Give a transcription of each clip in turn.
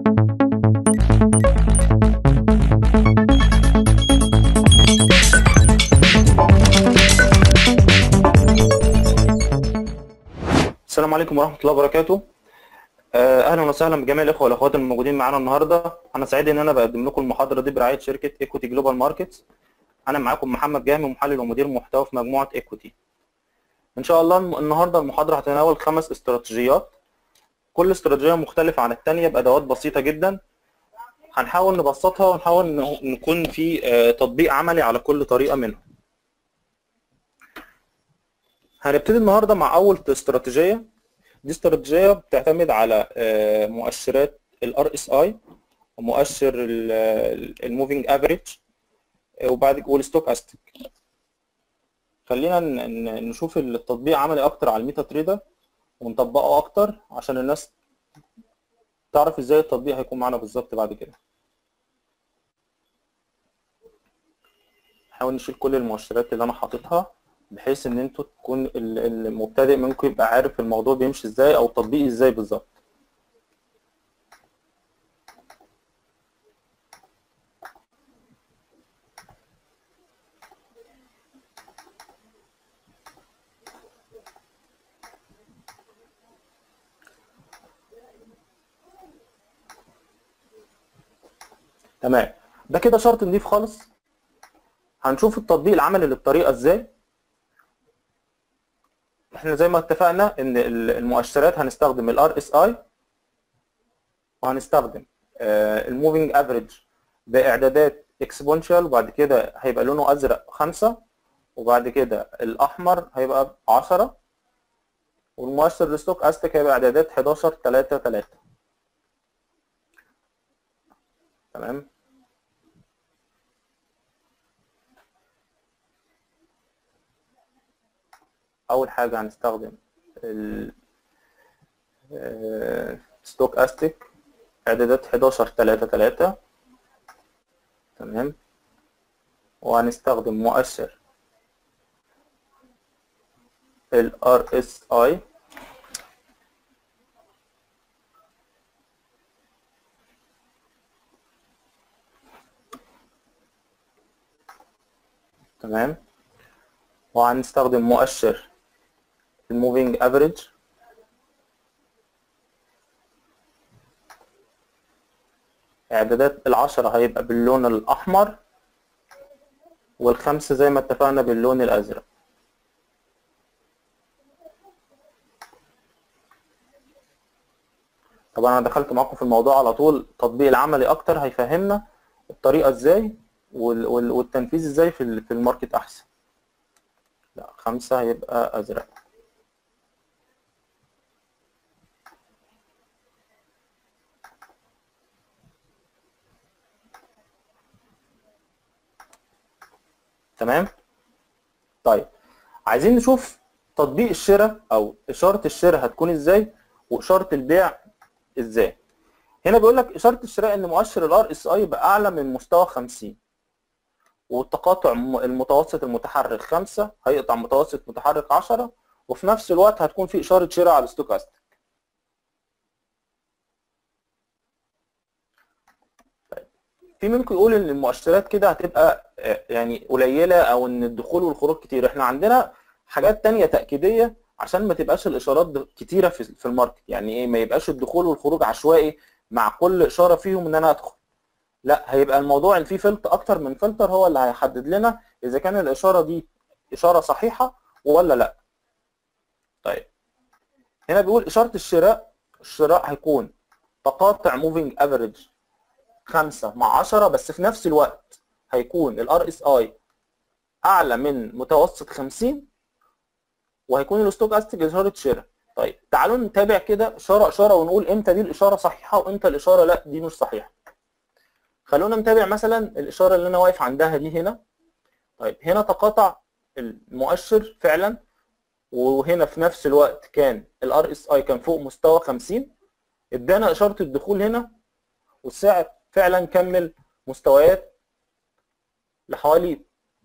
السلام عليكم ورحمة الله وبركاته آه، أهلا وسهلا بجميع الإخوة والأخوات الموجودين معانا النهاردة أنا سعيد إن أنا بقدم لكم المحاضرة دي برعاية شركة إيكوتي جلوبال ماركتس أنا معاكم محمد جامي محلل ومدير محتوى في مجموعة إيكوتي إن شاء الله النهاردة المحاضرة هتتناول خمس استراتيجيات كل استراتيجية مختلفة عن التانية بأدوات بسيطة جدا هنحاول نبسطها ونحاول ن- نكون في آه، تطبيق عملي على كل طريقة منهم هنبتدي النهارده مع اول استراتيجيه دي استراتيجيه بتعتمد على آه، مؤشرات الار اس اي ومؤشر الموفينج افريج وبعد والستوك استيك خلينا ن- ن- نشوف التطبيق عملي اكتر على الميتا تريدر ونطبقه اكتر عشان الناس تعرف ازاي التطبيق هيكون معانا بالظبط بعد كده نحاول نشيل كل المؤشرات اللي انا حاططها بحيث ان انتوا تكون ال- المبتدئ منكم يبقى عارف الموضوع بيمشي ازاي او التطبيق ازاي بالظبط تمام ده كده شرط نضيف خالص هنشوف التطبيق العملي للطريقه ازاي احنا زي ما اتفقنا ان ال- المؤشرات هنستخدم الار اس اي وهنستخدم الموفينج افريج باعدادات اكسبونشال وبعد كده هيبقى لونه ازرق خمسة وبعد كده الاحمر هيبقى 10 والمؤشر الستوك استك هيبقى اعدادات 11 3 3 تمام اول حاجه هنستخدم ال ستوك استيك اعدادات 11 3 3 تمام وهنستخدم مؤشر ال RSI تمام وهنستخدم مؤشر الموفينج افريج اعدادات العشرة هيبقى باللون الاحمر والخمسة زي ما اتفقنا باللون الازرق طبعا انا دخلت معاكم في الموضوع على طول التطبيق العملي اكتر هيفهمنا الطريقة ازاي وال- وال- والتنفيذ ازاي في ال- في الماركت احسن لا خمسة هيبقى ازرق تمام طيب عايزين نشوف تطبيق الشراء او اشاره الشراء هتكون ازاي واشاره البيع ازاي هنا بيقول لك اشاره الشراء ان مؤشر الار اس اي يبقى اعلى من مستوى 50 والتقاطع م- المتوسط المتحرك 5 هيقطع متوسط متحرك 10 وفي نفس الوقت هتكون في اشاره شراء على الستوكاستيك في منكم يقول ان المؤشرات كده هتبقى آه، يعني قليله او ان الدخول والخروج كتير احنا عندنا حاجات تانية تأكيدية عشان ما تبقاش الاشارات د- كتيره في في الماركت يعني ايه ما يبقاش الدخول والخروج عشوائي مع كل اشاره فيهم ان انا ادخل لا هيبقى الموضوع ان في فلتر اكتر من فلتر هو اللي هيحدد لنا اذا كان الاشاره دي اشاره صحيحه ولا لا طيب هنا بيقول اشاره الشراء الشراء هيكون تقاطع موفينج افريج 5 مع 10 بس في نفس الوقت هيكون الار اس اي اعلى من متوسط 50 وهيكون الستوك استيك اشاره شراء طيب تعالوا نتابع كده اشاره اشاره ونقول امتى دي الاشاره صحيحه وامتى الاشاره لا دي مش صحيحه خلونا نتابع مثلا الاشاره اللي انا واقف عندها دي هنا طيب هنا تقاطع المؤشر فعلا وهنا في نفس الوقت كان الار اس اي كان فوق مستوى 50 ادانا اشاره الدخول هنا والسعر فعلا كمل مستويات لحوالي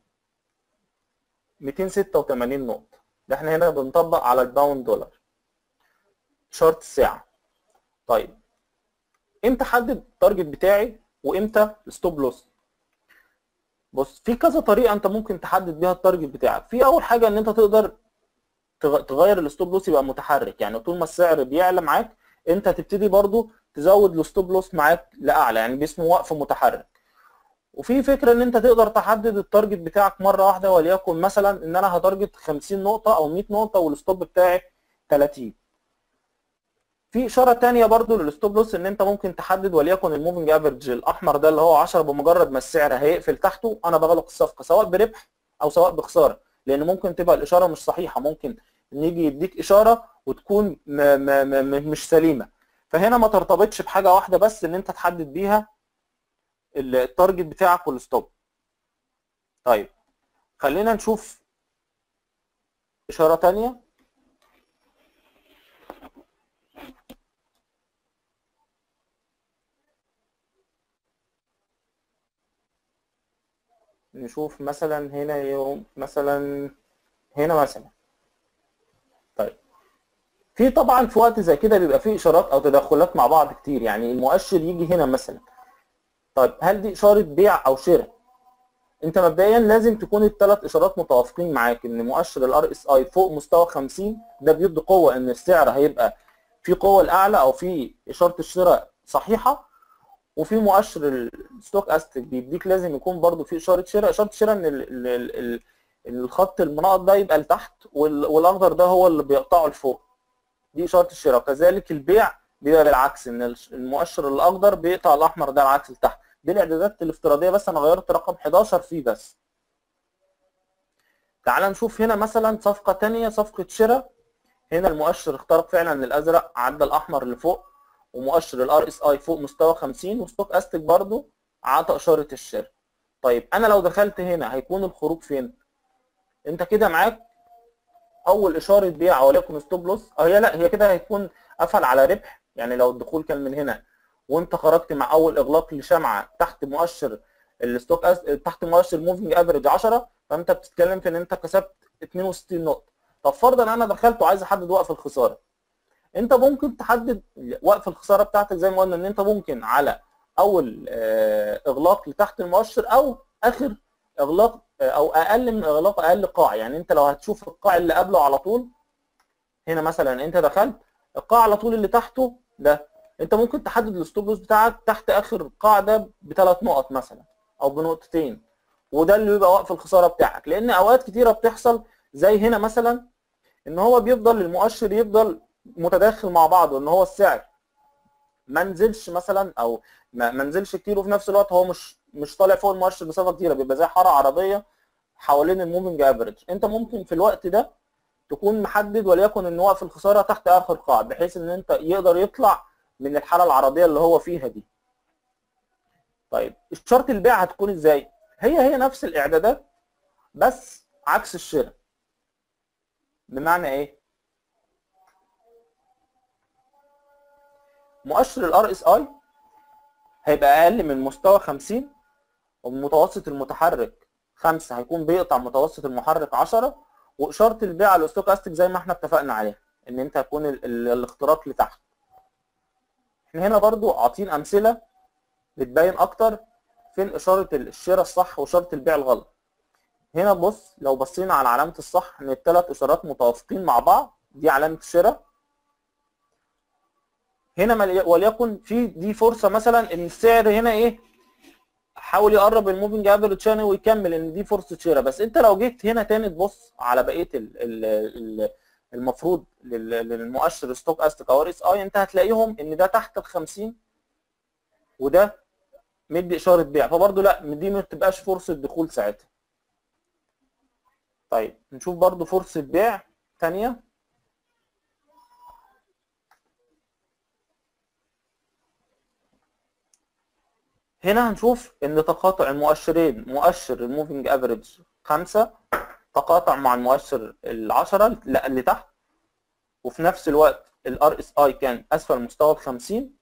286 نقطة ده احنا هنا بنطبق على الباوند دولار شارت الساعة طيب امتى احدد التارجت بتاعي وامتى الستوب لوس بص في كذا طريقه انت ممكن تحدد بيها التارجت بتاعك في اول حاجه ان انت تقدر تغير الستوب لوس يبقى متحرك يعني طول ما السعر بيعلى معاك انت تبتدي برضو تزود الستوب لوس معاك لاعلى يعني باسمه وقف متحرك وفي فكره ان انت تقدر تحدد التارجت بتاعك مره واحده وليكن مثلا ان انا هتارجت 50 نقطه او 100 نقطه والستوب بتاعي 30 في اشاره ثانيه برضو للستوب لوس ان انت ممكن تحدد وليكن الموفنج افريج الاحمر ده اللي هو 10 بمجرد ما السعر هيقفل تحته انا بغلق الصفقه سواء بربح او سواء بخساره لان ممكن تبقى الاشاره مش صحيحه ممكن نيجي يديك اشاره وتكون م م م مش سليمه فهنا ما ترتبطش بحاجه واحده بس ان انت تحدد بيها التارجت بتاعك والستوب طيب خلينا نشوف اشاره ثانيه نشوف مثلا هنا يوم مثلا هنا مثلا طيب في طبعا في وقت زي كده بيبقى فيه اشارات او تدخلات مع بعض كتير يعني المؤشر يجي هنا مثلا طيب هل دي اشاره بيع او شراء انت مبدئيا لازم تكون الثلاث اشارات متوافقين معاك ان مؤشر الار اس اي فوق مستوى 50 ده بيدي قوه ان السعر هيبقى في قوه الاعلى او في اشاره الشراء صحيحه وفي مؤشر الستوك استك بيديك لازم يكون برضو في اشاره شراء اشاره شراء ان ال ال ال الخط المناقط ده يبقى لتحت والاخضر ده هو اللي بيقطعه لفوق دي اشاره الشراء كذلك البيع بيبقى بالعكس ان المؤشر الاخضر بيقطع الاحمر ده العكس لتحت دي الاعدادات الافتراضيه بس انا غيرت رقم 11 فيه بس تعال نشوف هنا مثلا صفقه ثانيه صفقه شراء هنا المؤشر اخترق فعلا الازرق عدى الاحمر لفوق ومؤشر الار اس اي فوق مستوى 50 وستوك استك برضو عطى اشاره الشراء طيب انا لو دخلت هنا هيكون الخروج فين انت كده معاك اول اشاره بيع وليكن ستوب لوس هي لا هي كده هيكون قفل على ربح يعني لو الدخول كان من هنا وانت خرجت مع اول اغلاق لشمعه تحت مؤشر الستوك أس... تحت مؤشر الموفنج افريج 10 فانت بتتكلم في ان انت كسبت 62 نقطه طب فرضا انا دخلت وعايز احدد وقف الخساره انت ممكن تحدد وقف الخساره بتاعتك زي ما قلنا ان انت ممكن على اول اغلاق لتحت المؤشر او اخر اغلاق او اقل من اغلاق اقل قاع يعني انت لو هتشوف القاع اللي قبله على طول هنا مثلا انت دخلت القاع على طول اللي تحته ده انت ممكن تحدد الستوب لوس بتاعك تحت اخر قاع ده بثلاث نقط مثلا او بنقطتين وده اللي بيبقى وقف الخساره بتاعك لان اوقات كتيره بتحصل زي هنا مثلا ان هو بيفضل المؤشر يفضل متداخل مع بعضه ان هو السعر ما نزلش مثلا او ما نزلش كتير وفي نفس الوقت هو مش مش طالع فوق المؤشر بصفه كتيره بيبقى زي حاره عربيه حوالين الموفنج افريج انت ممكن في الوقت ده تكون محدد وليكن ان وقف الخساره تحت اخر قاع بحيث ان انت يقدر يطلع من الحاله العرضيه اللي هو فيها دي طيب شرط البيع هتكون ازاي هي هي نفس الاعدادات بس عكس الشراء بمعنى ايه مؤشر الار اس اي هيبقى اقل من مستوى 50 ومتوسط المتحرك 5 هيكون بيقطع متوسط المحرك 10 واشاره البيع على الاستوكاستيك زي ما احنا اتفقنا عليها ان انت هيكون الاختراق لتحت احنا هنا برضو عاطين امثله بتبين اكتر فين اشاره الشراء الصح واشاره البيع الغلط هنا بص لو بصينا على علامه الصح ان الثلاث اشارات متوافقين مع بعض دي علامه الشراء هنا وليكن في دي فرصه مثلا ان السعر هنا ايه حاول يقرب الموفنج افريج تاني ويكمل ان دي فرصه شراء بس انت لو جيت هنا تاني تبص على بقيه ال ال المفروض للمؤشر ستوك استك او ار اس اي انت هتلاقيهم ان ده تحت ال 50 وده مدي اشاره بيع فبرضه لا دي ما بتبقاش فرصه دخول ساعتها طيب نشوف برضه فرصه بيع ثانيه هنا هنشوف ان تقاطع المؤشرين مؤشر الموفنج افريج 5 تقاطع مع المؤشر العشرة اللي تحت وفي نفس الوقت الار اس اي كان اسفل مستوى ال 50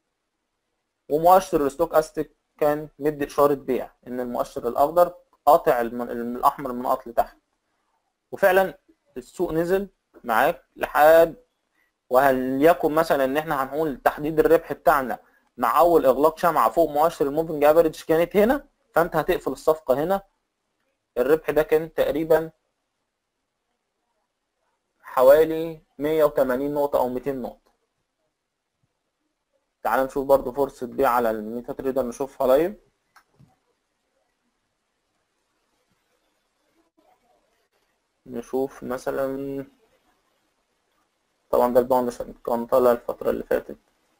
ومؤشر الستوك استك كان مدي اشاره بيع ان المؤشر الاخضر قاطع الاحمر النقط لتحت وفعلا السوق نزل معاك لحد وهل يكن مثلا ان احنا هنقول تحديد الربح بتاعنا مع اول اغلاق شمعه فوق مؤشر الموفنج افريج كانت هنا فانت هتقفل الصفقه هنا الربح ده كان تقريبا حوالي 180 نقطه او 200 نقطه تعال نشوف برضو فرصه بيع على الميتا تريدر نشوفها لايف نشوف مثلا طبعا ده الباوند كان طالع الفترة اللي فاتت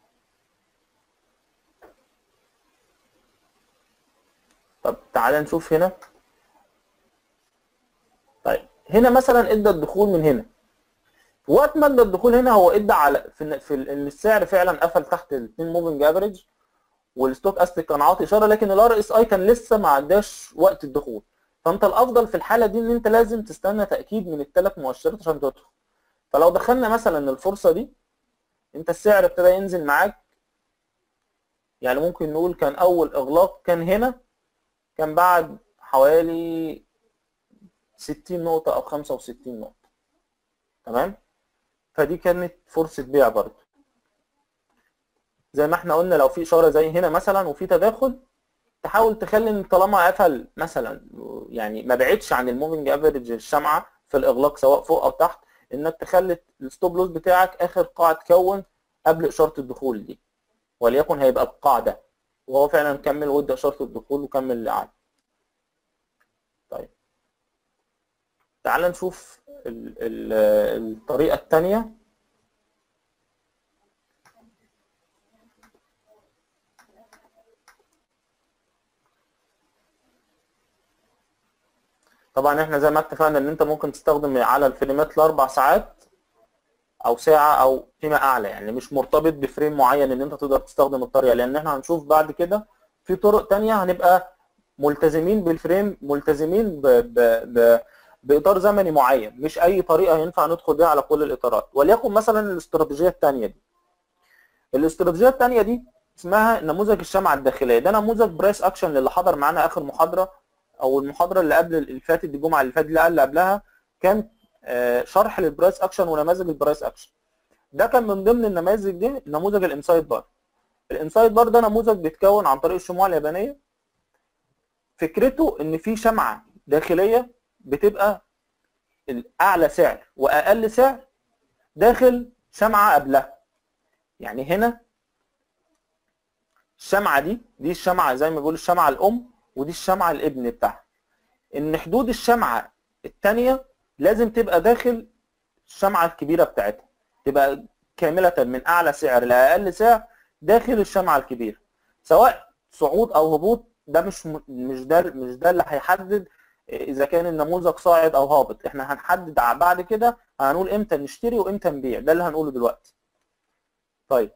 طب تعالى نشوف هنا طيب هنا مثلا ادى الدخول من هنا وقت ما ادى الدخول هنا هو ادى على في, في ان السعر فعلا قفل تحت الاثنين موفنج افريج والستوك استك كان عاطي اشاره لكن الار اس اي كان لسه ما عداش وقت الدخول فانت الافضل في الحاله دي ان انت لازم تستنى تاكيد من الثلاث مؤشرات عشان تدخل فلو دخلنا مثلا الفرصه دي انت السعر ابتدى ينزل معاك يعني ممكن نقول كان اول اغلاق كان هنا كان بعد حوالي 60 نقطة أو 65 نقطة تمام فدي كانت فرصة بيع برضه زي ما احنا قلنا لو في إشارة زي هنا مثلا وفي تداخل تحاول تخلي ان طالما قفل مثلا يعني ما بعدش عن الموفنج افريج الشمعة في الإغلاق سواء فوق أو تحت إنك تخلي الستوب لوس بتاعك آخر قاع تكون قبل إشارة الدخول دي وليكن هيبقى القاع ده وهو فعلا كمل وادى إشارة الدخول وكمل اللي قعد طيب تعال نشوف ال ال الطريقة الثانية طبعا احنا زي ما اتفقنا ان انت ممكن تستخدم على الفريمات الاربع ساعات او ساعة او فيما اعلى يعني مش مرتبط بفريم معين ان انت تقدر تستخدم الطريقة لان احنا هنشوف بعد كده في طرق تانية هنبقى ملتزمين بالفريم ملتزمين ب ب ب باطار زمني معين مش اي طريقه ينفع ندخل بيها على كل الاطارات وليكن مثلا الاستراتيجيه الثانيه دي الاستراتيجيه الثانيه دي اسمها نموذج الشمعه الداخليه ده نموذج برايس اكشن اللي حضر معانا اخر محاضره او المحاضره اللي قبل اللي فاتت دي الجمعه اللي فاتت اللي قبلها كان شرح للبرايس اكشن ونماذج البرايس اكشن ده كان من ضمن النماذج دي نموذج الانسايد بار الانسايد بار ده نموذج بيتكون عن طريق الشموع اليابانيه فكرته ان في شمعه داخليه بتبقى الاعلى سعر واقل سعر داخل شمعه قبلها يعني هنا الشمعه دي دي الشمعه زي ما بيقول الشمعه الام ودي الشمعه الابن بتاعها ان حدود الشمعه الثانيه لازم تبقى داخل الشمعه الكبيره بتاعتها تبقى كامله من اعلى سعر لاقل سعر داخل الشمعه الكبيره سواء صعود او هبوط ده مش مش ده مش ده اللي هيحدد اذا كان النموذج صاعد او هابط احنا هنحدد بعد كده هنقول امتى نشتري وامتى نبيع ده اللي هنقوله دلوقتي طيب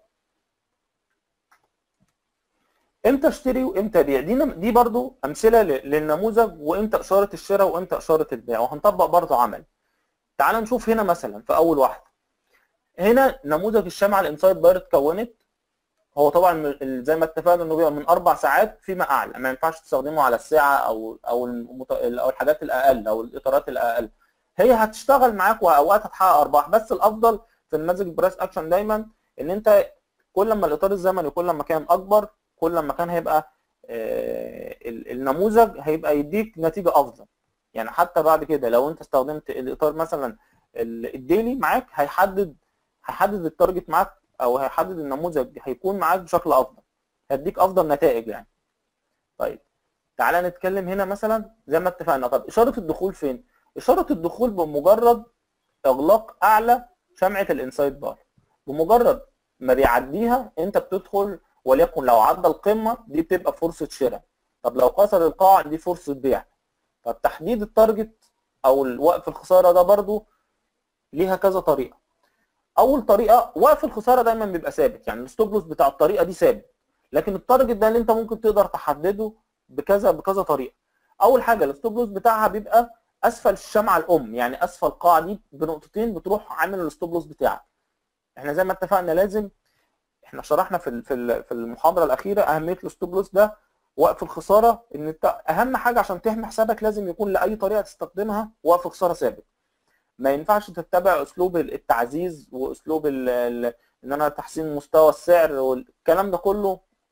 امتى اشتري وامتى ابيع دي دي برضو امثله للنموذج وامتى اشاره الشراء وامتى اشاره البيع وهنطبق برضو عمل تعال نشوف هنا مثلا في اول واحده هنا نموذج الشمعه الانسايد باير اتكونت هو طبعا زي ما اتفقنا انه بيبقى من اربع ساعات فيما اعلى ما ينفعش تستخدمه على الساعه او او المت... او الحاجات الاقل او الاطارات الاقل هي هتشتغل معاك واوقات هتحقق ارباح بس الافضل في النماذج برايس اكشن دايما ان انت كل ما الاطار الزمني كل ما كان اكبر كل ما كان هيبقى النموذج هيبقى يديك نتيجه افضل يعني حتى بعد كده لو انت استخدمت الاطار مثلا الديلي معاك هيحدد هيحدد التارجت معاك او هيحدد النموذج هيكون معاك بشكل افضل هيديك افضل نتائج يعني طيب تعالى نتكلم هنا مثلا زي ما اتفقنا طب اشاره الدخول فين اشاره الدخول بمجرد اغلاق اعلى شمعه الانسايد بار بمجرد ما بيعديها انت بتدخل وليكن لو عدى القمه دي بتبقى فرصه شراء طب لو كسر القاع دي فرصه بيع طب تحديد التارجت او وقف الخساره ده برضو ليها كذا طريقه اول طريقه وقف الخساره دايما بيبقى ثابت يعني الستوب لوس بتاع الطريقه دي ثابت لكن التارجت ده اللي انت ممكن تقدر تحدده بكذا بكذا طريقه اول حاجه الستوب لوس بتاعها بيبقى اسفل الشمعه الام يعني اسفل القاع دي بنقطتين بتروح عامل الستوب لوس بتاعك احنا زي ما اتفقنا لازم احنا شرحنا في في في المحاضره الاخيره اهميه الستوب لوس ده وقف الخساره ان انت اهم حاجه عشان تحمي حسابك لازم يكون لاي طريقه تستخدمها وقف خساره ثابت ما ينفعش تتبع اسلوب التعزيز واسلوب ان انا تحسين مستوى السعر والكلام ده كله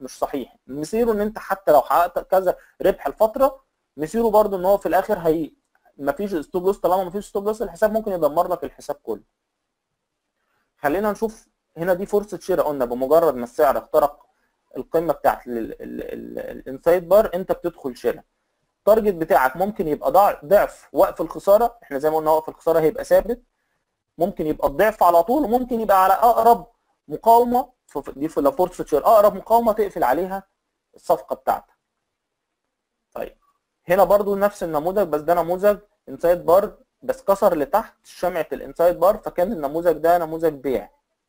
مش صحيح مصيره ان انت حتى لو حققت كذا ربح الفتره مصيره برضو ان هو في الاخر هي مفيش ستوب لوس طالما مفيش ستوب لوس الحساب ممكن يدمر لك الحساب كله خلينا نشوف هنا دي فرصه شراء قلنا بمجرد ما السعر اخترق القمه بتاعت الانسايد بار انت بتدخل شراء التارجت بتاعك ممكن يبقى ضعف وقف الخساره احنا زي ما قلنا وقف الخساره هيبقى ثابت ممكن يبقى الضعف على طول وممكن يبقى على اقرب مقاومه دي لو فرصه شراء اقرب مقاومه تقفل عليها الصفقه بتاعتك طيب هنا برضو نفس النموذج بس ده نموذج انسايد بار بس كسر لتحت شمعة الانسايد بار فكان النموذج ده نموذج بيع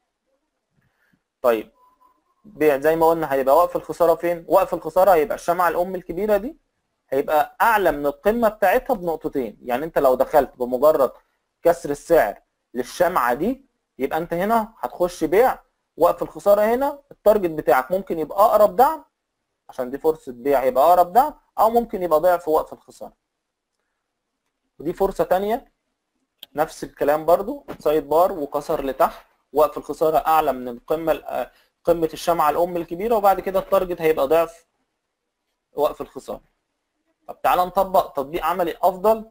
طيب بيع زي ما قلنا هيبقى وقف الخسارة فين؟ وقف الخسارة هيبقى الشمعة الأم الكبيرة دي هيبقى أعلى من القمة بتاعتها بنقطتين يعني أنت لو دخلت بمجرد كسر السعر للشمعة دي يبقى أنت هنا هتخش بيع وقف الخسارة هنا التارجت بتاعك ممكن يبقى أقرب دعم عشان دي فرصة بيع يبقى أقرب دعم أو ممكن يبقى ضعف وقف الخسارة ودي فرصة تانية نفس الكلام برضو سايد بار وكسر لتحت وقف الخسارة أعلى من القمة قمة الشمعة الأم الكبيرة وبعد كده التارجت هيبقى ضعف وقف الخسارة طب تعالى نطبق تطبيق عملي أفضل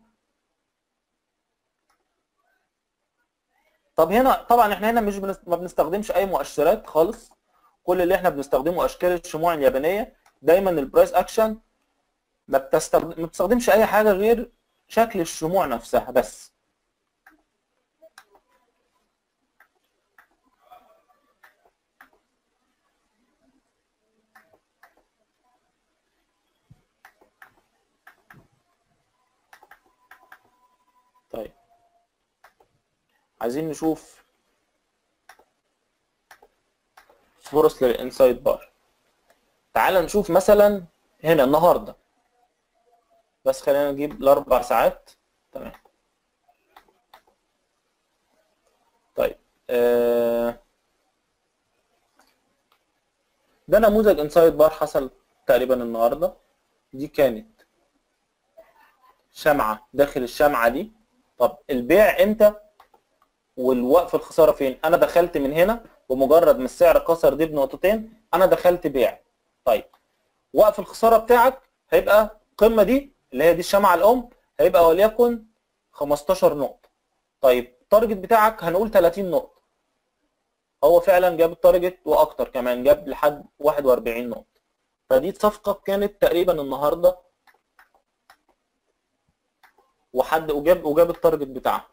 طب هنا طبعا احنا هنا مش بنست... ما بنستخدمش أي مؤشرات خالص كل اللي احنا بنستخدمه أشكال الشموع اليابانية دايما البرايس أكشن ما بتستخدم ما بتستخدمش أي حاجة غير شكل الشموع نفسها بس طيب عايزين نشوف فرص للانسايد بار تعال نشوف مثلا هنا النهارده بس خلينا نجيب الاربع ساعات تمام طيب آه ده نموذج انسايد بار حصل تقريبا النهارده دي كانت شمعة داخل الشمعة دي طب البيع امتى والوقف الخسارة فين انا دخلت من هنا بمجرد ما السعر كسر دي بنقطتين انا دخلت بيع طيب وقف الخسارة بتاعك هيبقى القمة دي اللي هي دي الشمعة الام هيبقى وليكن 15 نقطة طيب التارجت بتاعك هنقول 30 نقطة هو فعلا جاب التارجت واكتر كمان جاب لحد 41 نقطة فدي صفقة كانت تقريبا النهارده وحد وجاب وجاب التارجت بتاعها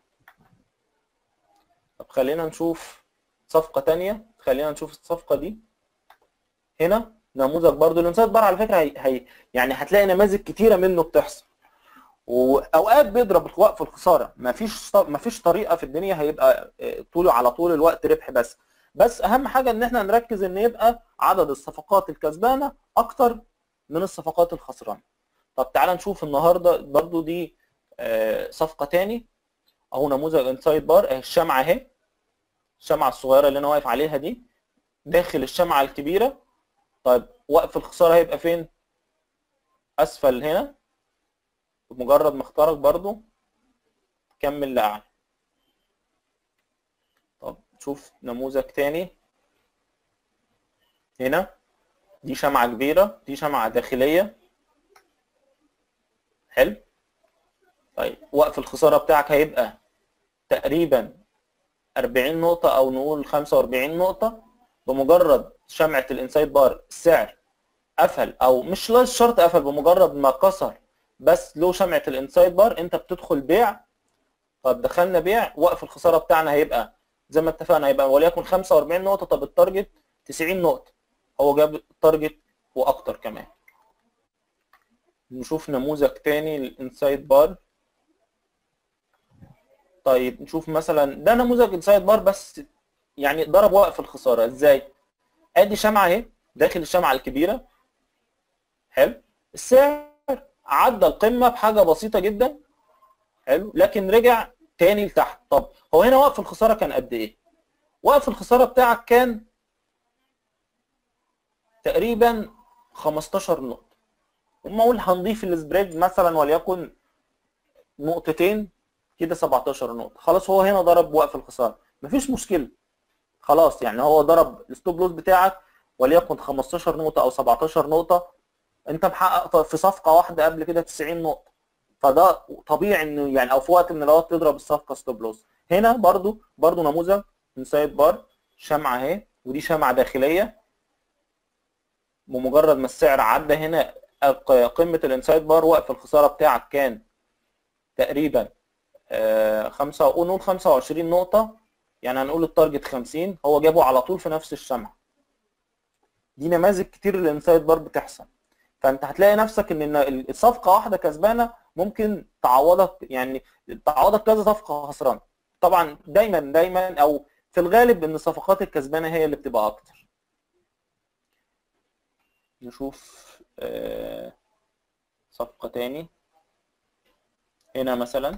طب خلينا نشوف صفقة تانية خلينا نشوف الصفقة دي هنا نموذج برضو الانسايد بار على فكرة هي, هي يعني هتلاقي نماذج كتيرة منه بتحصل واوقات بيضرب وقف الخسارة مفيش مفيش طريقة في الدنيا هيبقى طول على طول الوقت ربح بس بس اهم حاجة ان احنا نركز ان يبقى عدد الصفقات الكسبانة اكتر من الصفقات الخسرانة طب تعالى نشوف النهاردة برضو دي صفقه تاني اهو نموذج انسايد بار اهي الشمعه اهي الشمعه الصغيره اللي انا واقف عليها دي داخل الشمعه الكبيره طيب وقف الخساره هيبقى فين اسفل هنا بمجرد ما اخترق برضو كمل لاعلى طب نشوف نموذج تاني هنا دي شمعه كبيره دي شمعه داخليه حلو طيب وقف الخساره بتاعك هيبقى تقريبا 40 نقطة أو نقول 45 نقطة بمجرد شمعة الانسايد بار السعر قفل أو مش لا شرط قفل بمجرد ما كسر بس له شمعة الانسايد بار أنت بتدخل بيع طب دخلنا بيع وقف الخسارة بتاعنا هيبقى زي ما اتفقنا هيبقى وليكن 45 نقطة طب التارجت 90 نقطة هو جاب التارجت وأكتر كمان نشوف نموذج تاني للانسايد بار طيب نشوف مثلا ده نموذج انسايد بار بس يعني ضرب وقف الخساره ازاي ادي شمعه اهي داخل الشمعه الكبيره حلو السعر عدى القمه بحاجه بسيطه جدا حلو لكن رجع تاني لتحت طب هو هنا وقف الخساره كان قد ايه وقف الخساره بتاعك كان تقريبا 15 نقطه وما اقول هنضيف السبريد مثلا وليكن نقطتين كده 17 نقطة خلاص هو هنا ضرب وقف الخسارة مفيش مشكلة خلاص يعني هو ضرب الستوب لوس بتاعك وليكن 15 نقطه او 17 نقطه انت محقق في صفقه واحده قبل كده 90 نقطه فده طبيعي انه يعني او في وقت من الاوقات تضرب الصفقه ستوب لوس هنا برضو برضو نموذج من سايد بار شمعه اهي ودي شمعه داخليه بمجرد ما السعر عدى هنا قمه الانسايد بار وقف الخساره بتاعك كان تقريبا آه، خمسة نقول 25 نقطة يعني هنقول التارجت 50 هو جابه على طول في نفس الشمعة دي نماذج كتير للانسايد بار بتحصل فانت هتلاقي نفسك ان الصفقة واحدة كسبانة ممكن تعوضك يعني تعوضك كذا صفقة خسرانة طبعا دايما دايما او في الغالب ان الصفقات الكسبانة هي اللي بتبقى اكتر نشوف آه، صفقة تاني هنا مثلا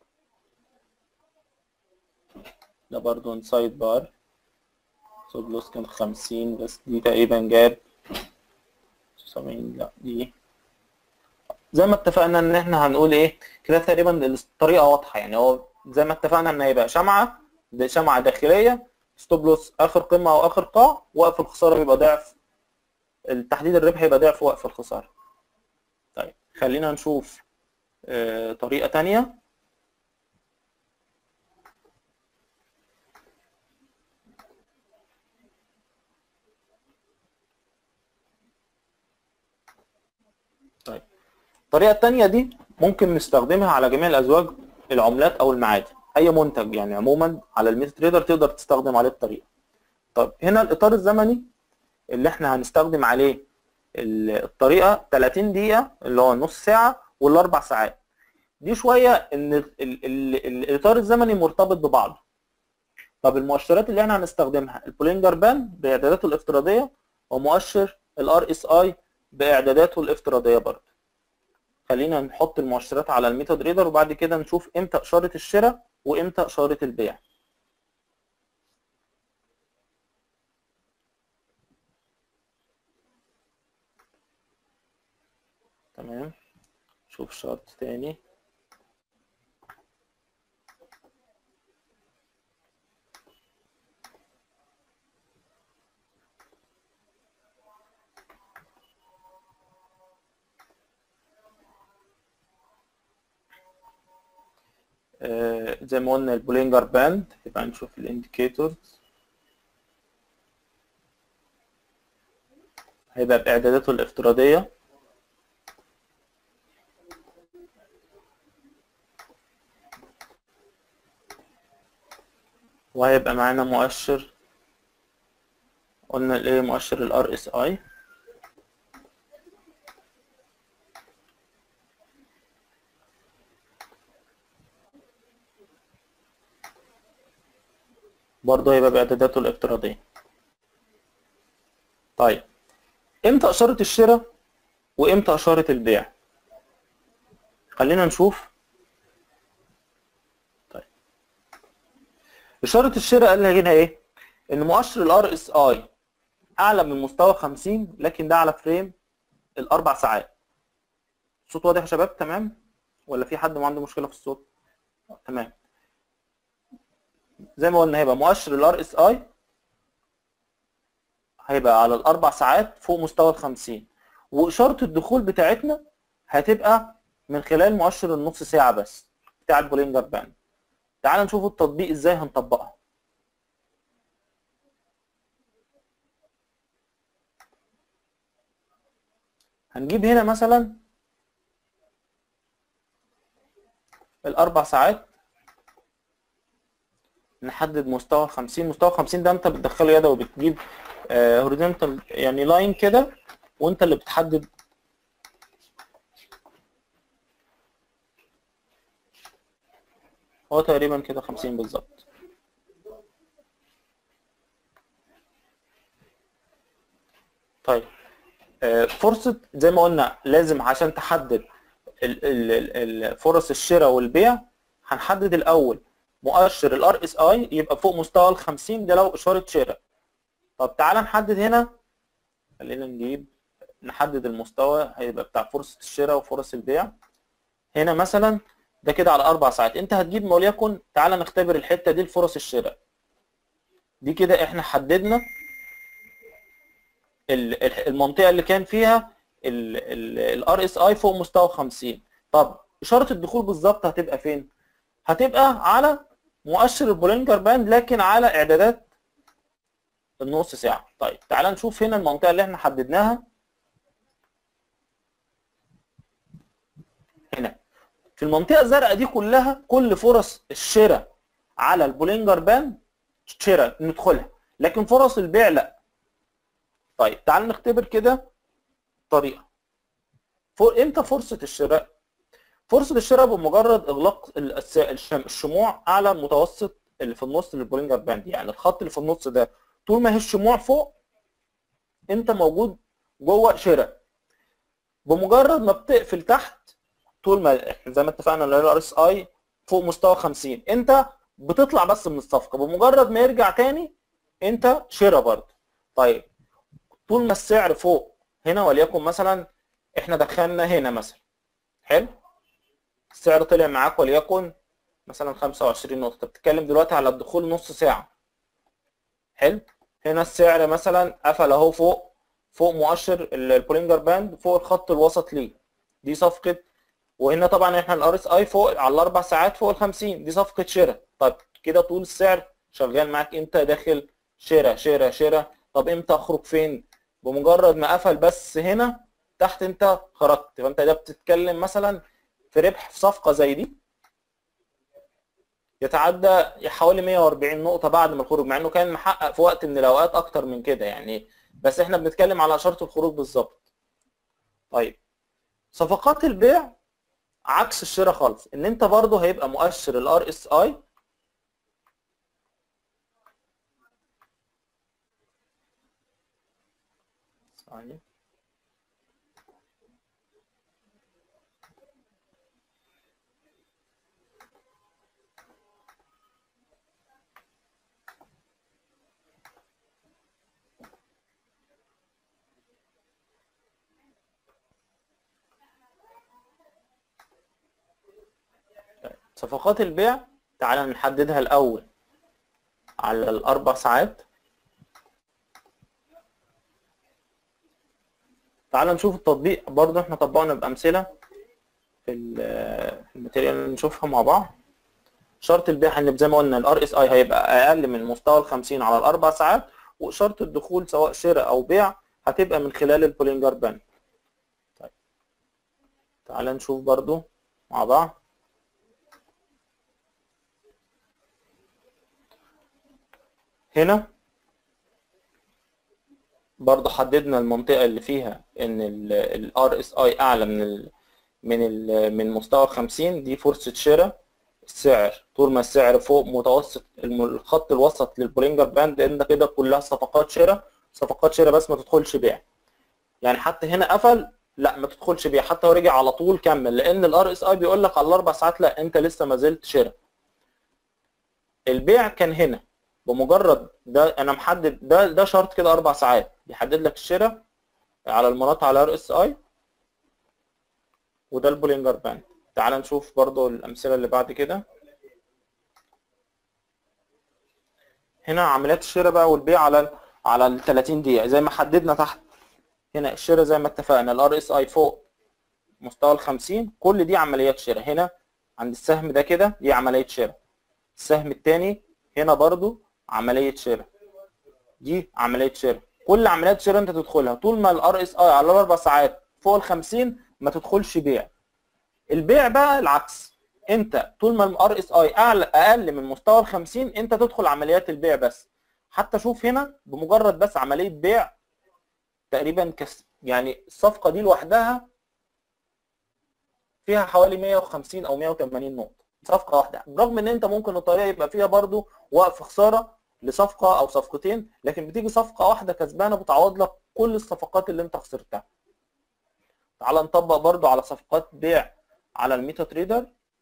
ده برضو انسايد بار سوب لوس كان خمسين بس دي تقريبا جاب سبعين لا دي زي ما اتفقنا ان احنا هنقول ايه كده تقريبا الطريقه واضحه يعني هو زي ما اتفقنا ان هيبقى شمعه شمعه داخليه ستوب لوس اخر قمه او اخر قاع وقف الخساره بيبقى ضعف التحديد الربح يبقى ضعف وقف الخساره طيب خلينا نشوف آه، طريقه تانية طيب الطريقه الثانيه دي ممكن نستخدمها على جميع الازواج العملات او المعادن اي منتج يعني عموما على الميتا تريدر تقدر تستخدم عليه الطريقه طب هنا الاطار الزمني اللي احنا هنستخدم عليه الطريقه 30 دقيقه اللي هو نص ساعه والاربع ساعات دي شويه ان ال ال ال الاطار الزمني مرتبط ببعضه طب المؤشرات اللي احنا هنستخدمها البولينجر بان باعداداته الافتراضيه ومؤشر الار اس اي باعداداته الافتراضيه برضه خلينا نحط المؤشرات على الميثود ريدر وبعد كده نشوف امتى اشاره الشراء وامتى اشاره البيع تمام شوف شارت تاني آه، زي ما قلنا البولينجر باند يبقى نشوف الانديكيتورز هيبقى باعداداته الافتراضيه وهيبقى معانا مؤشر قلنا الايه مؤشر الار اس اي برضه هيبقى باعداداته الافتراضية طيب امتى اشارة الشراء وامتى اشارة البيع خلينا نشوف طيب اشارة الشراء قال هنا ايه ان مؤشر الار اس اي اعلى من مستوى 50 لكن ده على فريم الاربع ساعات الصوت واضح يا شباب تمام ولا في حد ما عنده مشكله في الصوت تمام زي ما قلنا هيبقى مؤشر الار اس اي هيبقى على الاربع ساعات فوق مستوى ال 50 واشاره الدخول بتاعتنا هتبقى من خلال مؤشر النص ساعه بس بتاع البولينجر باند تعال نشوف التطبيق ازاي هنطبقها هنجيب هنا مثلا الاربع ساعات نحدد مستوى 50 مستوى 50 ده انت بتدخله يدوي بتجيب هوريزونتال يعني لاين كده وانت اللي بتحدد هو تقريبا كده 50 بالظبط طيب آه، فرصة زي ما قلنا لازم عشان تحدد ال- ال- ال- فرص الشراء والبيع هنحدد الأول مؤشر الار اس اي يبقى فوق مستوى ال 50 ده لو اشاره شراء طب تعالى نحدد هنا خلينا نجيب نحدد المستوى هيبقى بتاع فرصه الشراء وفرص البيع هنا مثلا ده كده على اربع ساعات انت هتجيب وليكن تعالى نختبر الحته دي لفرص الشراء دي كده احنا حددنا ال- ال- المنطقه اللي كان فيها الار اس اي فوق مستوى 50 طب اشاره الدخول بالظبط هتبقى فين هتبقى على مؤشر البولينجر باند لكن على اعدادات النص ساعه طيب تعال نشوف هنا المنطقه اللي احنا حددناها هنا في المنطقه الزرقاء دي كلها كل فرص الشراء على البولينجر باند شراء ندخلها لكن فرص البيع لا طيب تعال نختبر كده طريقه فوق امتى فرصه الشراء فرصه الشراء بمجرد اغلاق الس- الشم- الشموع على المتوسط اللي في النص للبولينجر باند يعني الخط اللي في النص ده طول ما هي الشموع فوق انت موجود جوه شراء بمجرد ما بتقفل تحت طول ما احنا زي ما اتفقنا ان الار اس اي فوق مستوى 50 انت بتطلع بس من الصفقه بمجرد ما يرجع تاني انت شراء برضه طيب طول ما السعر فوق هنا وليكن مثلا احنا دخلنا هنا مثلا حلو السعر طلع معاك وليكن مثلا 25 نقطه بتتكلم دلوقتي على الدخول نص ساعه حلو هنا السعر مثلا قفل اهو فوق فوق مؤشر ال- البولينجر باند فوق الخط الوسط ليه دي صفقه وهنا طبعا احنا الار اس اي فوق على الاربع ساعات فوق ال 50 دي صفقه شراء طب كده طول السعر شغال معاك امتى داخل شراء شراء شراء طب امتى اخرج فين بمجرد ما قفل بس هنا تحت انت خرجت فانت ده بتتكلم مثلا في ربح في صفقه زي دي يتعدى حوالي 140 نقطة بعد ما الخروج مع انه كان محقق في وقت من الاوقات اكتر من كده يعني بس احنا بنتكلم على اشارة الخروج بالظبط. طيب صفقات البيع عكس الشراء خالص ان انت برضه هيبقى مؤشر الار اس اي ثانية صفقات البيع تعال نحددها الأول على الأربع ساعات تعال نشوف التطبيق برضه احنا طبقنا بأمثلة في ال- في الماتيريال اللي نشوفها مع بعض شرط البيع ان زي ما قلنا الار اس اي هيبقى اقل من مستوى ال 50 على الاربع ساعات واشاره الدخول سواء شراء او بيع هتبقى من خلال البولينجر باند طيب تعال نشوف برضو مع بعض هنا برضه حددنا المنطقة اللي فيها ان ال RSI اعلى من ال من ال من مستوى 50 دي فرصة شراء السعر طول ما السعر فوق متوسط الم- الخط الوسط للبولينجر باند لان ده كده كلها صفقات شراء صفقات شراء بس ما تدخلش بيع يعني حتى هنا قفل لا ما تدخلش بيع حتى لو رجع على طول كمل لان الار اس اي بيقول لك على الاربع ساعات لا انت لسه ما زلت شراء البيع كان هنا بمجرد ده انا محدد ده ده شرط كده اربع ساعات بيحدد لك الشراء على المناطق على ار اس اي وده البولينجر باند تعال نشوف برضو الامثله اللي بعد كده هنا عمليات الشراء بقى والبيع على ال- على ال 30 دقيقه زي ما حددنا تحت هنا الشراء زي ما اتفقنا الار اس اي فوق مستوى ال 50 كل دي عمليات شراء هنا عند السهم ده كده دي عمليه شراء السهم التاني هنا برضو عمليه شراء دي عمليه شراء كل عمليات شراء انت تدخلها طول ما الار اس اي على الاربع ساعات فوق ال 50 ما تدخلش بيع البيع بقى العكس انت طول ما الار اس اي اعلى اقل من مستوى ال 50 انت تدخل عمليات البيع بس حتى شوف هنا بمجرد بس عمليه بيع تقريبا كس يعني الصفقه دي لوحدها فيها حوالي 150 او 180 نقطه صفقه واحده برغم ان انت ممكن الطريقه يبقى فيها برضو وقف خساره لصفقه او صفقتين لكن بتيجي صفقه واحده كسبانه بتعوض لك كل الصفقات اللي انت خسرتها تعال نطبق برضو على صفقات بيع على الميتا تريدر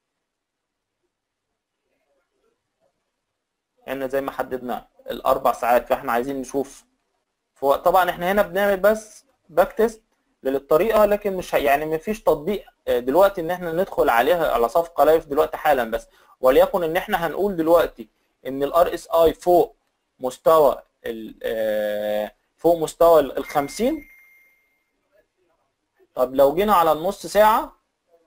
هنا زي ما حددنا الاربع ساعات فاحنا عايزين نشوف في وقت طبعا احنا هنا بنعمل بس باك تيست للطريقه لكن مش ه- يعني مفيش تطبيق آه، دلوقتي ان احنا ندخل عليها على صفقه لايف دلوقتي حالا بس وليكن ان احنا هنقول دلوقتي ان الار اس اي فوق مستوى ال آه، فوق فوق مستوى ال 50 طب لو جينا على النص ساعة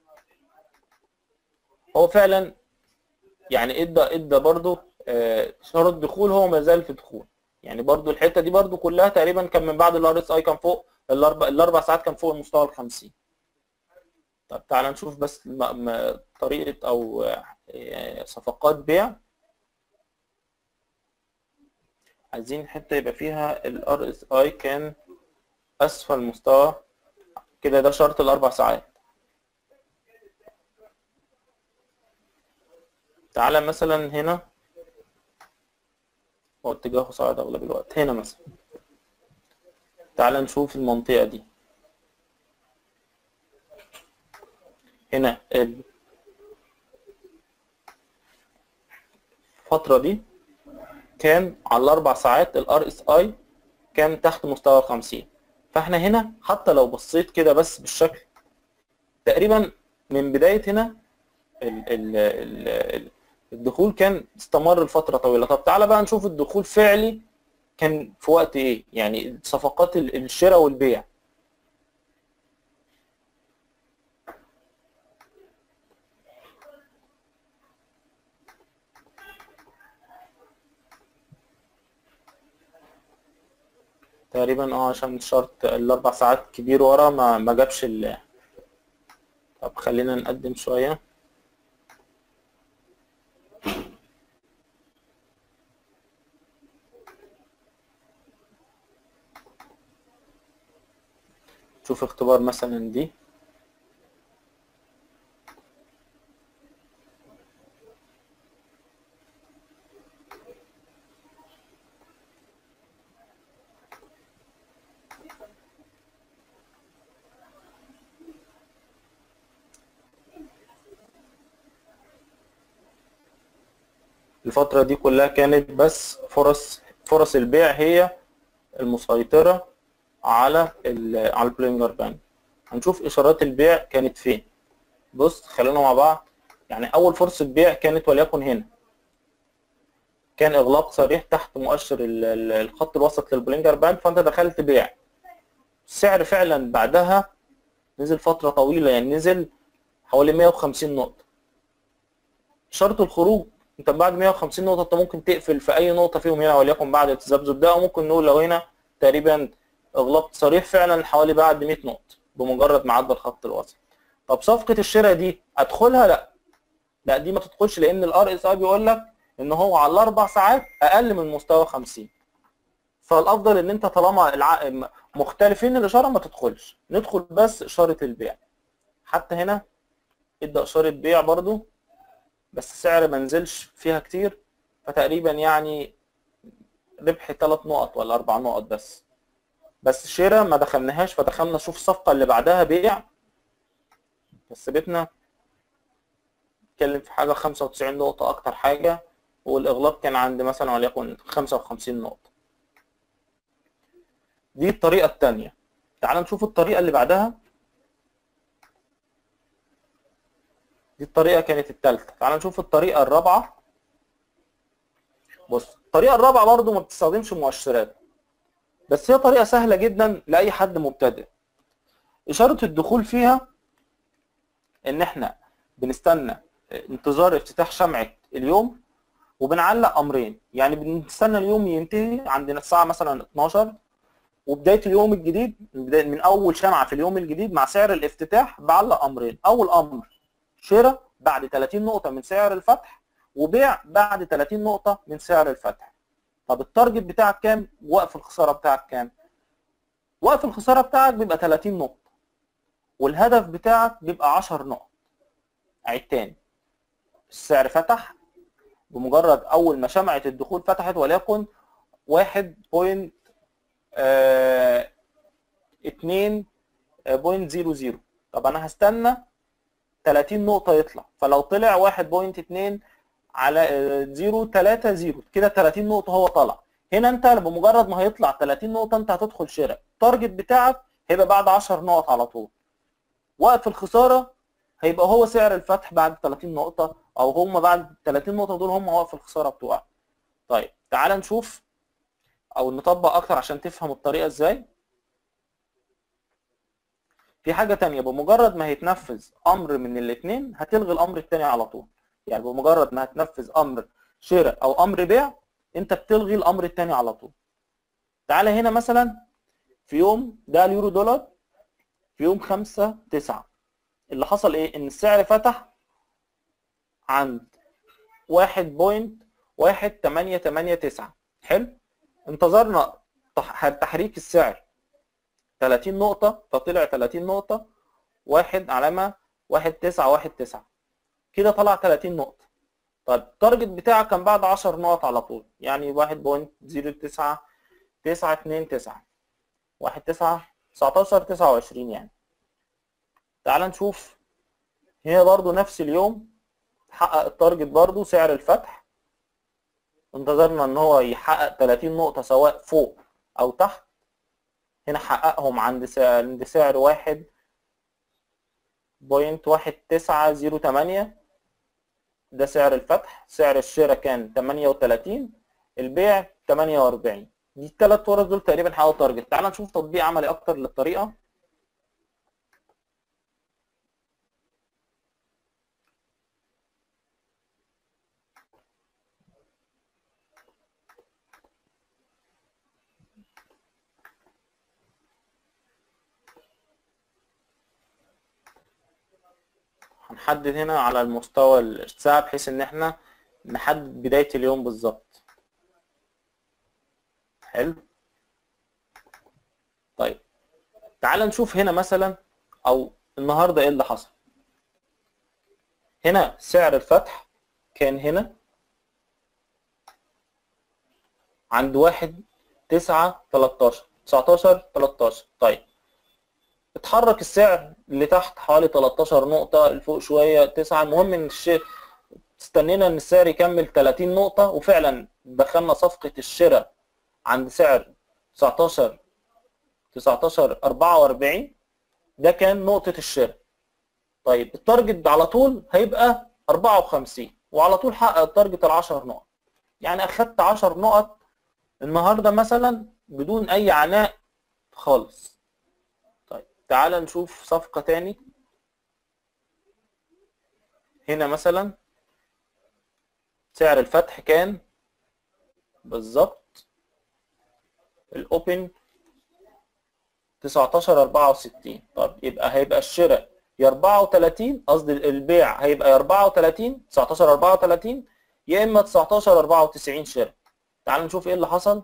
هو فعلا يعني ادى ادى برضه آه، شرط دخول هو ما زال في دخول يعني برضه الحته دي برضه كلها تقريبا كان من بعد الار اس اي كان فوق الاربع الاربع ساعات كان فوق المستوى ال 50 طب تعال نشوف بس م- م- طريقه او آه، صفقات بيع عايزين حته يبقى فيها الار اس اي كان اسفل مستوى كده ده شرط الاربع ساعات تعالى مثلا هنا هو اتجاهه صاعد اغلب الوقت هنا مثلا تعالى نشوف المنطقة دي هنا الفترة دي كان على الأربع ساعات ال RSI كان تحت مستوى الخمسين فاحنا هنا حتى لو بصيت كده بس بالشكل تقريبا من بداية هنا ال ال ال ال الدخول كان استمر لفترة طويلة طب تعالى بقى نشوف الدخول فعلي كان في وقت ايه يعني صفقات ال- الشراء والبيع تقريبا اه عشان شرط الاربع ساعات كبير ورا ما ما جابش ال طب خلينا نقدم شوية شوف اختبار مثلا دي الفترة دي كلها كانت بس فرص فرص البيع هي المسيطرة على ال على البلينجر بان هنشوف إشارات البيع كانت فين بص خلينا مع بعض يعني أول فرصة بيع كانت وليكن هنا كان إغلاق صريح تحت مؤشر ال- ال- الخط الوسط للبلينجر بان فأنت دخلت بيع السعر فعلا بعدها نزل فترة طويلة يعني نزل حوالي 150 نقطة شرط الخروج انت بعد 150 نقطة انت ممكن تقفل في اي نقطة فيهم هنا وليكن بعد التذبذب ده او ممكن نقول لو هنا تقريبا اغلاق صريح فعلا حوالي بعد 100 نقطة بمجرد ما عدى الخط الوسط طب صفقة الشراء دي ادخلها لا لا دي ما تدخلش لان الار اس اي بيقول لك ان هو على الاربع ساعات اقل من مستوى 50 فالافضل ان انت طالما الع... مختلفين الاشاره ما تدخلش ندخل بس اشاره البيع حتى هنا ادى اشاره بيع برضو بس السعر ما نزلش فيها كتير فتقريبا يعني ربح ثلاث نقط ولا اربع نقط بس بس شراء ما دخلناهاش فدخلنا نشوف الصفقه اللي بعدها بيع بس بيتنا نتكلم في حاجه 95 نقطه اكتر حاجه والاغلاق كان عند مثلا وليكن 55 نقطه دي الطريقه الثانيه تعال نشوف الطريقه اللي بعدها دي الطريقه كانت الثالثه تعال نشوف الطريقه الرابعه بص الطريقه الرابعه برضو ما بتستخدمش مؤشرات بس هي طريقه سهله جدا لاي حد مبتدئ اشاره الدخول فيها ان احنا بنستنى انتظار افتتاح شمعة اليوم وبنعلق امرين يعني بنستنى اليوم ينتهي عندنا الساعة مثلا 12 وبداية اليوم الجديد من بداية- من اول شمعة في اليوم الجديد مع سعر الافتتاح بعلق امرين اول امر شراء بعد 30 نقطة من سعر الفتح وبيع بعد 30 نقطة من سعر الفتح طب التارجت بتاعك كام وقف الخسارة بتاعك كام وقف الخسارة بتاعك بيبقى 30 نقطة والهدف بتاعك بيبقى 10 نقط عيد تاني السعر فتح بمجرد اول ما شمعة الدخول فتحت وليكن واحد بوينت اتنين بوينت زيرو زيرو طب انا هستنى 30 نقطة يطلع فلو طلع واحد بوينت اتنين على زيرو تلاتة زيرو كده 30 نقطة هو طلع هنا انت بمجرد ما هيطلع 30 نقطة انت هتدخل شراء التارجت بتاعك هيبقى بعد 10 نقط على طول وقف الخسارة هيبقى هو سعر الفتح بعد 30 نقطة او هم بعد 30 نقطة دول هم وقف الخسارة بتوعك طيب تعال نشوف او نطبق اكتر عشان تفهم الطريقه ازاي في حاجه تانية بمجرد ما هيتنفذ امر من الاثنين هتلغي الامر التاني على طول يعني بمجرد ما هتنفذ امر شراء او امر بيع انت بتلغي الامر التاني على طول تعالى هنا مثلا في يوم ده اليورو دولار في يوم 5 9 اللي حصل ايه ان السعر فتح عند 1.1889 حلو انتظرنا تح- تحريك السعر 30 نقطة فطلع 30 نقطة واحد علامة واحد تسعة واحد تسعة كده طلع 30 نقطة طيب التارجت بتاعك كان بعد 10 نقط على طول يعني 1.09 تسعة اتنين تسعة واحد تسعة تسعتاشر تسعة وعشرين يعني تعال نشوف هنا برضو نفس اليوم حقق التارجت برضو سعر الفتح انتظرنا ان هو يحقق 30 نقطة سواء فوق او تحت هنا حققهم عند سعر عند سعر واحد بوينت واحد تسعة زيرو تمانية ده سعر الفتح سعر الشراء كان تمانية وتلاتين البيع تمانية وأربعين دي التلات فرص دول تقريبا حققوا تارجت تعال نشوف تطبيق عملي أكتر للطريقة هنحدد هنا على المستوى الساعة بحيث ان احنا نحدد بداية اليوم بالظبط حلو طيب تعال نشوف هنا مثلا او النهاردة ايه اللي حصل هنا سعر الفتح كان هنا عند واحد تسعة تلاتاشر تسعتاشر تلاتاشر طيب اتحرك السعر لتحت حوالي 13 نقطة لفوق شوية 9 المهم ان الشيء استنينا ان السعر يكمل 30 نقطة وفعلا دخلنا صفقة الشراء عند سعر 19 19 44 ده كان نقطة الشراء طيب التارجت على طول هيبقى 54 وعلى طول حقق التارجت ال 10 نقط يعني اخدت 10 نقط النهارده مثلا بدون اي عناء خالص تعال نشوف صفقة تاني هنا مثلا سعر الفتح كان بالظبط الاوبن 19 64 طب يبقى هيبقى الشراء يا 34 قصدي البيع هيبقى يا 34 19 34 يا اما 19 94 شراء تعال نشوف ايه اللي حصل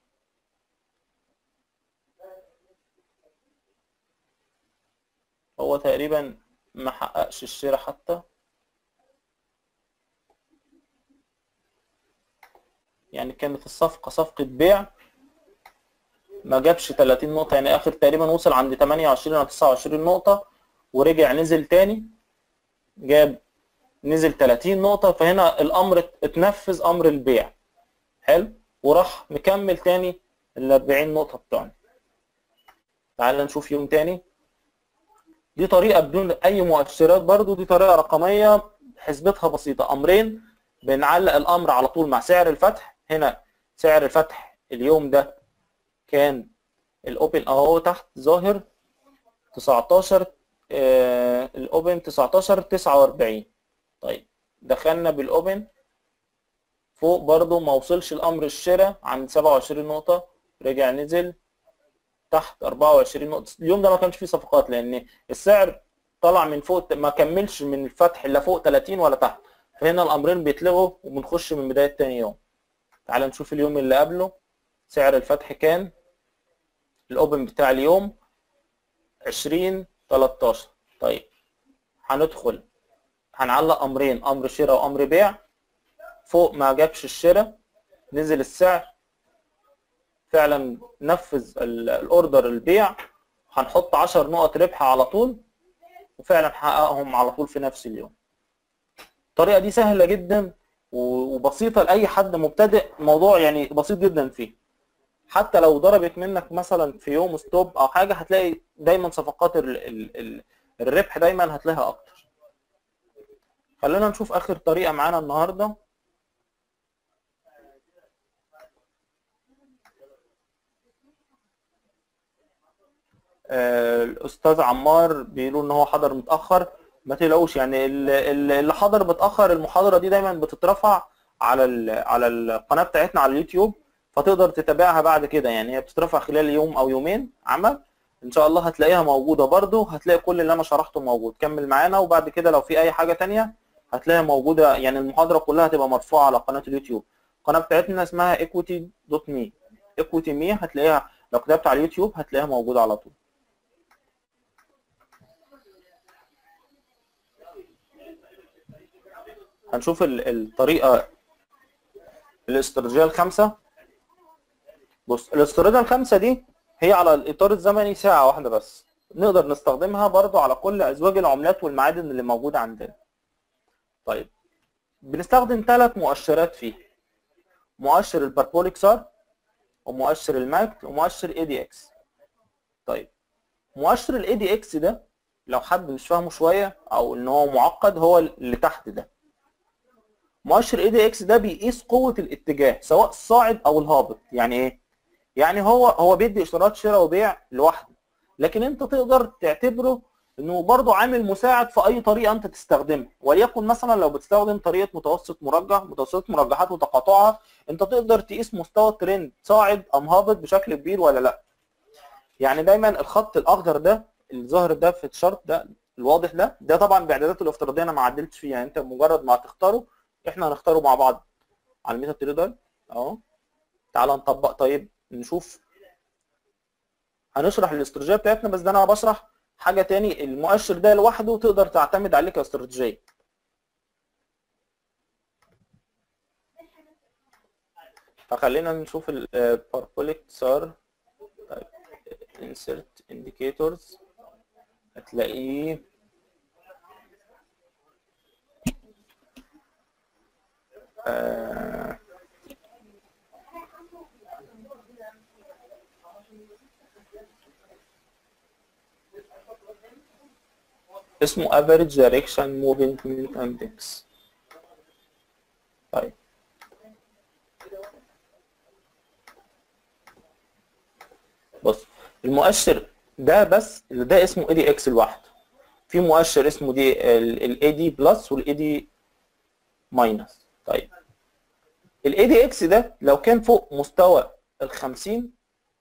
هو تقريبا ما حققش الشراء حتى يعني كانت الصفقة صفقة بيع ما جابش 30 نقطة يعني آخر تقريبا وصل عند 28 أو 29 نقطة ورجع نزل تاني جاب نزل 30 نقطة فهنا الأمر اتنفذ أمر البيع حلو وراح مكمل تاني ال 40 نقطة بتوعنا تعال نشوف يوم تاني دي طريقة بدون أي مؤشرات برضو دي طريقة رقمية حسبتها بسيطة أمرين بنعلق الأمر على طول مع سعر الفتح هنا سعر الفتح اليوم ده كان الأوبن أهو تحت ظاهر 19 آه الأوبن 19 49 طيب دخلنا بالأوبن فوق برضو ما وصلش الأمر الشراء عند 27 نقطة رجع نزل تحت 24 نقطة اليوم ده ما كانش فيه صفقات لأن السعر طلع من فوق ما كملش من الفتح لا فوق 30 ولا تحت فهنا الأمرين بيتلغوا وبنخش من بداية تاني يوم تعال نشوف اليوم اللي قبله سعر الفتح كان الأوبن بتاع اليوم 20 13 طيب هندخل هنعلق أمرين أمر شراء وأمر بيع فوق ما جابش الشراء نزل السعر فعلا نفذ الاوردر البيع هنحط 10 نقط ربح على طول وفعلا حققهم على طول في نفس اليوم الطريقه دي سهله جدا وبسيطه لاي حد مبتدئ موضوع يعني بسيط جدا فيه حتى لو ضربت منك مثلا في يوم ستوب او حاجه هتلاقي دايما صفقات ال ال ال الربح دايما هتلاقيها اكتر خلينا نشوف اخر طريقه معانا النهارده آه، الاستاذ عمار بيقولوا ان هو حضر متاخر ما تقلقوش يعني ال- ال- اللي حضر متاخر المحاضره دي دايما بتترفع على ال- على القناه بتاعتنا على اليوتيوب فتقدر تتابعها بعد كده يعني هي بتترفع خلال يوم او يومين عمل ان شاء الله هتلاقيها موجوده برضو هتلاقي كل اللي انا شرحته موجود كمل معانا وبعد كده لو في اي حاجه تانية هتلاقيها موجوده يعني المحاضره كلها هتبقى مرفوعه على قناه اليوتيوب القناه بتاعتنا اسمها equity.me equity me هتلاقيها لو كتبت على اليوتيوب هتلاقيها موجوده على طول هنشوف ال- الطريقه الاستراتيجيه الخامسه بص الاستراتيجيه الخامسه دي هي على الاطار الزمني ساعه واحده بس نقدر نستخدمها برضو على كل ازواج العملات والمعادن اللي موجوده عندنا طيب بنستخدم ثلاث مؤشرات فيه مؤشر الباربوليك سار ومؤشر الماكت ومؤشر اي دي اكس طيب مؤشر الاي دي اكس ده لو حد مش فاهمه شويه او ان هو معقد هو اللي تحت ده مؤشر اي دي اكس ده بيقيس قوه الاتجاه سواء الصاعد او الهابط يعني ايه يعني هو هو بيدي اشارات شراء وبيع لوحده لكن انت تقدر تعتبره انه برضه عامل مساعد في اي طريقه انت تستخدمها وليكن مثلا لو بتستخدم طريقه متوسط مرجح متوسط مرجحات وتقاطعها انت تقدر تقيس مستوى الترند صاعد ام هابط بشكل كبير ولا لا يعني دايما الخط الاخضر ده الظاهر ده في الشارت ده الواضح ده ده طبعا باعداداته الافتراضيه انا ما عدلتش فيها يعني انت مجرد ما هتختاره احنا هنختاره مع بعض على الميتا تريدر اهو تعال نطبق طيب نشوف هنشرح الاستراتيجيه بتاعتنا بس ده انا بشرح حاجه تاني المؤشر ده لوحده تقدر تعتمد عليه كاستراتيجيه فخلينا نشوف الباربوليك سار insert indicators هتلاقيه آه اسمه average direction movement index طيب بص المؤشر ده بس ده اسمه اي دي اكس لوحده في مؤشر اسمه دي الاي دي بلس والاي دي ماينس طيب الاي دي اكس ده لو كان فوق مستوى ال 50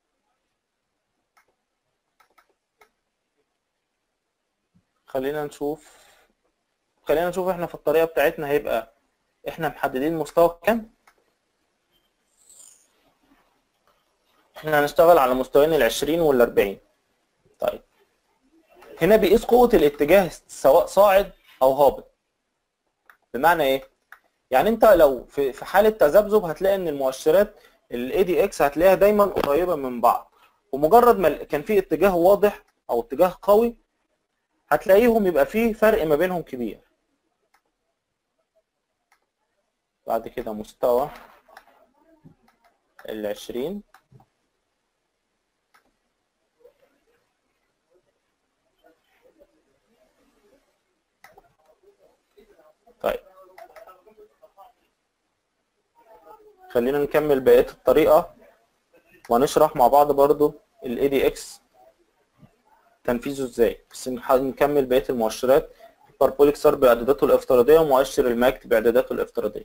خلينا نشوف خلينا نشوف احنا في الطريقه بتاعتنا هيبقى احنا محددين مستوى كام احنا هنشتغل على مستويين ال 20 وال 40 طيب هنا بيقيس قوه الاتجاه سواء صاعد او هابط بمعنى ايه يعني انت لو في في حاله تذبذب هتلاقي ان المؤشرات الاي دي اكس هتلاقيها دايما قريبه من بعض ومجرد ما كان في اتجاه واضح او اتجاه قوي هتلاقيهم يبقى فيه فرق ما بينهم كبير بعد كده مستوى العشرين طيب خلينا نكمل بقية الطريقة ونشرح مع بعض برضو ال ADX تنفيذه ازاي بس نكمل بقية المؤشرات باربوليك سار باعداداته الافتراضية ومؤشر الماكت باعداداته الافتراضية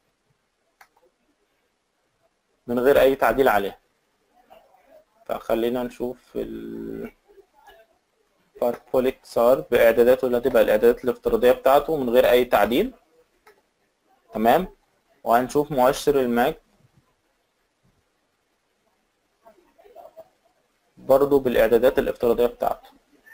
من غير اي تعديل عليها فخلينا نشوف ال باربوليك سار باعداداته اللي هتبقى الاعدادات الافتراضية بتاعته من غير اي تعديل تمام وهنشوف مؤشر الماك برضو بالاعدادات الافتراضية بتاعته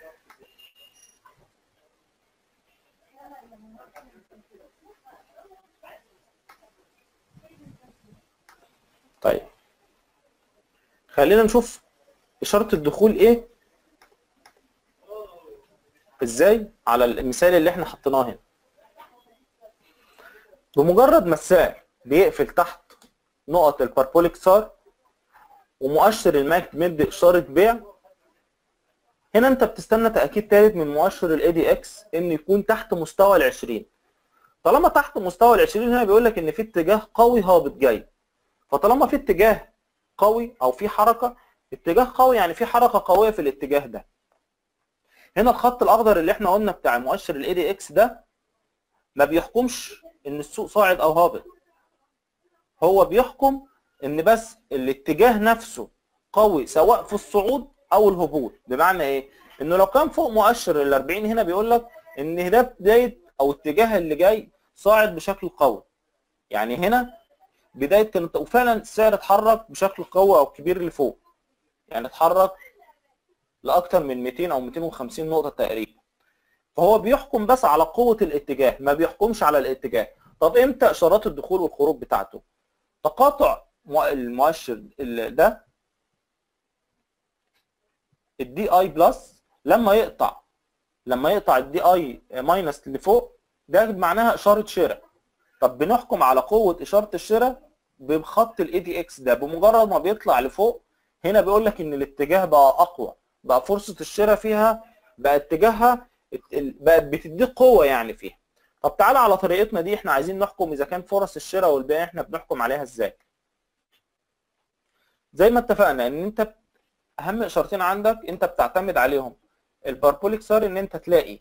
طيب خلينا نشوف إشارة الدخول إيه إزاي على المثال اللي إحنا حطيناه هنا بمجرد ما السعر بيقفل تحت نقط الباربوليك سار ومؤشر الماك مدي إشارة بيع هنا أنت بتستنى تأكيد تالت من مؤشر ال ADX إنه يكون تحت مستوى ال 20 طالما تحت مستوى ال 20 هنا بيقول لك إن في اتجاه قوي هابط جاي فطالما في اتجاه قوي او في حركه اتجاه قوي يعني في حركه قويه في الاتجاه ده هنا الخط الاخضر اللي احنا قلنا بتاع مؤشر الاي دي اكس ده ما بيحكمش ان السوق صاعد او هابط هو بيحكم ان بس الاتجاه نفسه قوي سواء في الصعود او الهبوط بمعنى ايه انه لو كان فوق مؤشر ال 40 هنا بيقول لك ان ده بدايه او اتجاه اللي جاي صاعد بشكل قوي يعني هنا بدايه كانت وفعلا السعر اتحرك بشكل قوي او كبير لفوق يعني اتحرك لاكثر من 200 او 250 نقطه تقريبا فهو بيحكم بس على قوه الاتجاه ما بيحكمش على الاتجاه طب امتى اشارات الدخول والخروج بتاعته تقاطع المؤشر ده الدي اي بلس لما يقطع لما يقطع الدي اي ماينس لفوق ده معناها اشاره شراء طب بنحكم على قوه اشاره الشراء بخط الاي دي اكس ده بمجرد ما بيطلع لفوق هنا بيقول لك ان الاتجاه بقى اقوى بقى فرصه الشراء فيها بقى اتجاهها بقت بتديك قوه يعني فيها طب تعالى على طريقتنا دي احنا عايزين نحكم اذا كان فرص الشراء والبيع احنا بنحكم عليها ازاي زي ما اتفقنا ان انت اهم اشارتين عندك انت بتعتمد عليهم الباربوليك سار ان انت تلاقي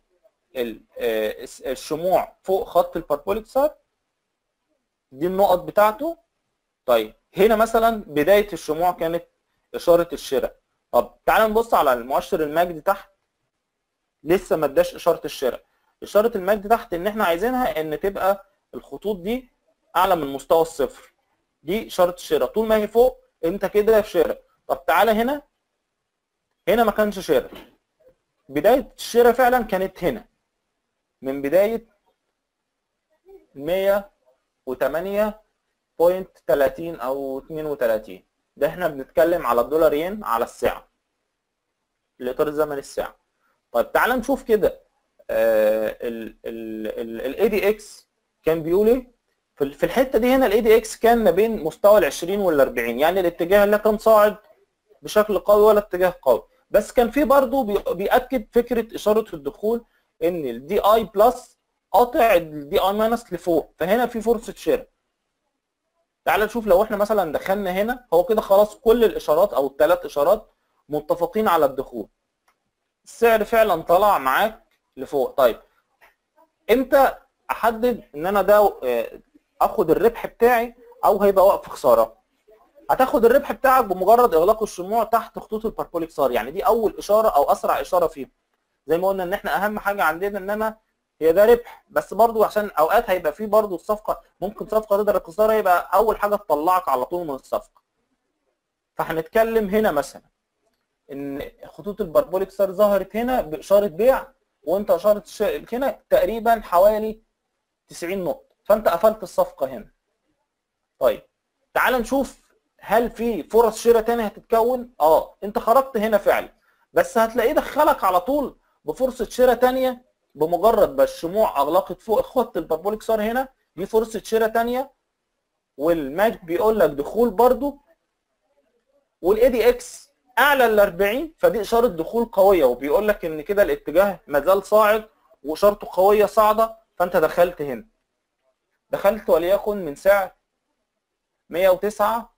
الشموع فوق خط الباربوليك سار دي النقط بتاعته طيب هنا مثلا بدايه الشموع كانت اشاره الشراء طب تعال نبص على المؤشر المجدي تحت لسه ما اداش اشاره الشراء اشاره المجد تحت ان احنا عايزينها ان تبقى الخطوط دي اعلى من مستوى الصفر دي اشاره الشراء طول ما هي فوق انت كده في شراء طب تعالى هنا هنا ما كانش شراء بدايه الشراء فعلا كانت هنا من بدايه 108.30 او 32 ده احنا بنتكلم على الدولار ين على الساعه الاطار الزمني الساعه طيب تعال نشوف كده الاي دي اكس كان بيقول ايه في الحته دي هنا الاي دي اكس كان ما بين مستوى ال 20 وال 40 يعني الاتجاه لا كان صاعد بشكل قوي ولا اتجاه قوي بس كان في برضه بياكد فكره اشاره الدخول ان الدي اي بلس قاطع الدي اي ماينس لفوق فهنا في فرصه شراء تعال نشوف لو احنا مثلا دخلنا هنا هو كده خلاص كل الاشارات او الثلاث اشارات متفقين على الدخول السعر فعلا طلع معاك لفوق طيب امتى احدد ان انا ده اخد الربح بتاعي او هيبقى وقف خساره هتاخد الربح بتاعك بمجرد اغلاق الشموع تحت خطوط الباربوليك سار يعني دي اول اشاره او اسرع اشاره فيهم زي ما قلنا ان احنا اهم حاجه عندنا ان انا هي ده ربح بس برضو عشان اوقات هيبقى فيه برضو الصفقه ممكن صفقه تقدر الخساره يبقى اول حاجه تطلعك على طول من الصفقه فهنتكلم هنا مثلا ان خطوط الباربوليك سار ظهرت هنا باشاره بيع وانت اشاره هنا تقريبا حوالي 90 نقطه فانت قفلت الصفقه هنا طيب تعال نشوف هل في فرص شراء تاني هتتكون اه انت خرجت هنا فعلا بس هتلاقيه دخلك على طول بفرصه شراء تانية بمجرد ما الشموع اغلقت فوق خط الباربوليك سار هنا دي فرصه شراء تانية والماج بيقول لك دخول برضو والاي دي اكس اعلى ال 40 فدي اشاره دخول قويه وبيقول لك ان كده الاتجاه ما زال صاعد واشارته قويه صاعده فانت دخلت هنا دخلت وليكن من سعر 109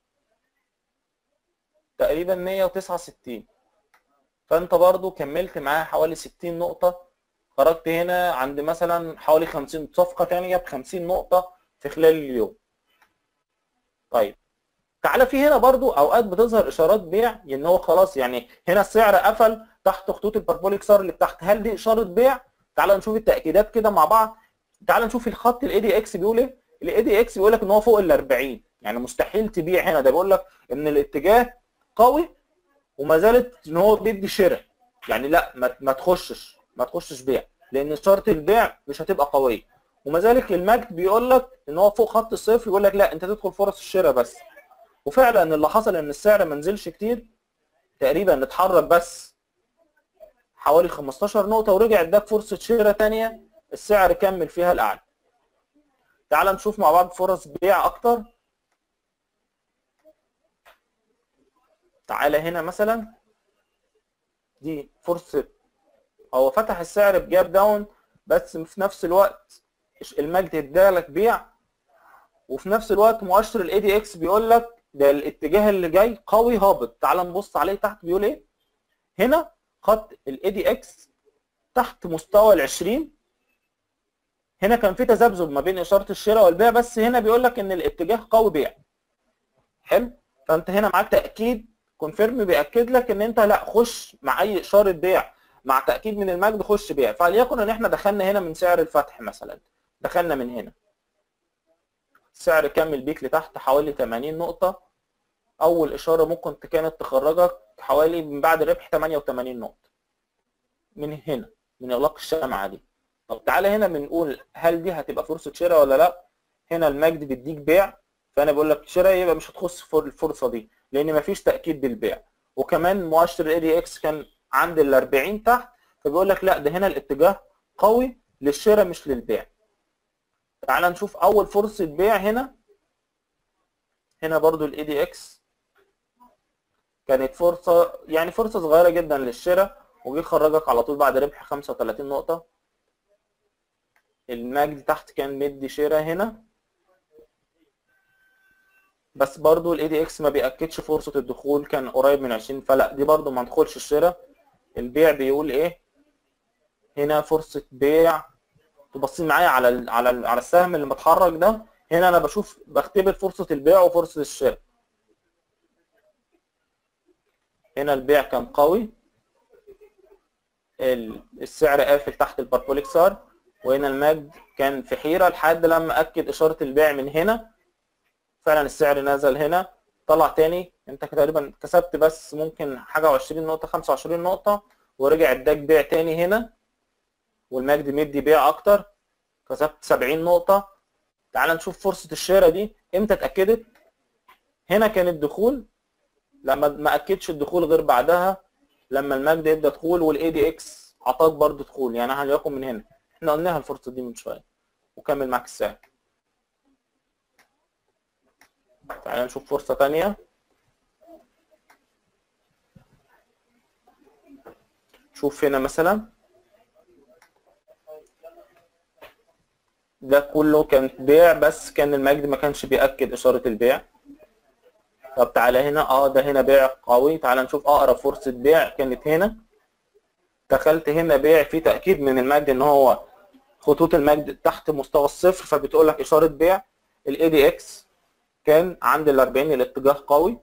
تقريبا 169 فانت برضو كملت معاه حوالي 60 نقطه خرجت هنا عند مثلا حوالي 50 صفقه ثانيه ب 50 نقطه في خلال اليوم طيب تعالى في هنا برضو اوقات بتظهر اشارات بيع ان هو خلاص يعني هنا السعر قفل تحت خطوط الباربوليك سار اللي تحت هل دي اشاره بيع تعالى نشوف التاكيدات كده مع بعض تعالى نشوف الخط الاي دي اكس بيقول ايه الاي دي اكس بيقول لك ان هو فوق ال 40 يعني مستحيل تبيع هنا ده بيقول لك ان الاتجاه قوي وما زالت ان هو بيدي شراء يعني لا ما, ما تخشش ما تخشش بيع لان اشاره البيع مش هتبقى قويه وما ذلك المجد بيقول لك ان هو فوق خط الصفر يقول لك لا انت تدخل فرص الشراء بس وفعلا اللي حصل ان السعر ما نزلش كتير تقريبا اتحرك بس حوالي 15 نقطة ورجع اداك فرصة شراء تانية السعر كمل فيها الأعلى. تعال نشوف مع بعض فرص بيع أكتر. تعالى هنا مثلا دي فرصة هو فتح السعر بجاب داون بس في نفس الوقت المجد ادالك بيع وفي نفس الوقت مؤشر الاي دي اكس بيقول لك ده الاتجاه اللي جاي قوي هابط تعال نبص عليه تحت بيقول ايه هنا خط الاي دي اكس تحت مستوى ال 20 هنا كان في تذبذب ما بين اشاره الشراء والبيع بس هنا بيقول لك ان الاتجاه قوي بيع حلو فانت هنا معاك تاكيد كونفيرم بياكد لك ان انت لا خش مع اي اشاره بيع مع تاكيد من المجد خش بيع فليكن ان احنا دخلنا هنا من سعر الفتح مثلا دخلنا من هنا سعر كمل بيك لتحت حوالي 80 نقطه اول اشاره ممكن كانت تخرجك حوالي من بعد ربح 88 نقطه من هنا من اغلاق الشمعه دي طب تعالى هنا بنقول هل دي هتبقى فرصه شراء ولا لا هنا المجد بيديك بيع فانا بقول لك شراء يبقى مش هتخص في الفرصه دي لان مفيش تاكيد بالبيع وكمان مؤشر الاي دي اكس كان عند ال 40 تحت فبيقول لك لا ده هنا الاتجاه قوي للشراء مش للبيع تعال نشوف اول فرصه بيع هنا هنا برضو الاي دي اكس كانت فرصه يعني فرصه صغيره جدا للشراء وجي خرجك على طول بعد ربح 35 نقطه المجد تحت كان مدي شراء هنا بس برضو الاي دي اكس ما بياكدش فرصه الدخول كان قريب من 20 فلا دي برضو ما ندخلش الشراء البيع بيقول ايه هنا فرصه بيع تبصين معايا على ال على ال على السهم اللي متحرك ده هنا انا بشوف بختبر فرصه البيع وفرصه الشراء هنا البيع كان قوي السعر قافل تحت الباربوليك سار وهنا المجد كان في حيره لحد لما اكد اشاره البيع من هنا فعلا السعر نزل هنا طلع تاني انت تقريبا كسبت بس ممكن حاجه و20 نقطه 25 نقطه ورجع اداك بيع تاني هنا والمجد مدي بيع اكتر كسبت 70 نقطه تعال نشوف فرصه الشراء دي امتى اتاكدت هنا كان الدخول لما ما اكدش الدخول غير بعدها لما المجد يبدا دخول والاي دي اكس عطاك برضه دخول يعني هنلاقيكم من هنا احنا قلناها الفرصه دي من شويه وكمل معاك السعر تعالى نشوف فرصة تانية شوف هنا مثلا ده كله كان بيع بس كان المجد ما كانش بيأكد إشارة البيع طب تعالى هنا اه ده هنا بيع قوي تعالى نشوف أقرب فرصة بيع كانت هنا دخلت هنا بيع في تأكيد من المجد إن هو خطوط المجد تحت مستوى الصفر فبتقول لك إشارة بيع الاي دي اكس كان عند ال 40 الاتجاه قوي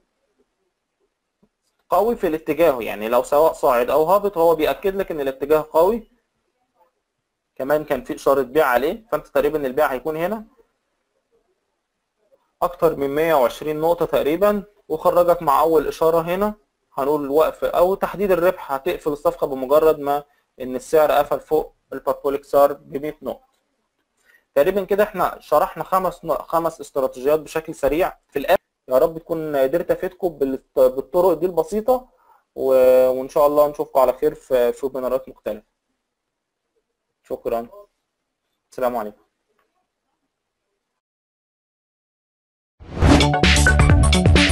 قوي في الاتجاه يعني لو سواء صاعد او هابط هو بيأكد لك ان الاتجاه قوي كمان كان في اشاره بيع عليه فانت تقريبا البيع هيكون هنا اكتر من 120 نقطه تقريبا وخرجك مع اول اشاره هنا هنقول الوقف او تحديد الربح هتقفل الصفقه بمجرد ما ان السعر قفل فوق الباربوليك سار ب 100 نقطه تقريبا كده احنا شرحنا خمس خمس استراتيجيات بشكل سريع في الاخر يا رب تكون قدرت افيدكم بالطرق دي البسيطه وان شاء الله نشوفكم على خير في في ويبينارات مختلفه شكرا السلام عليكم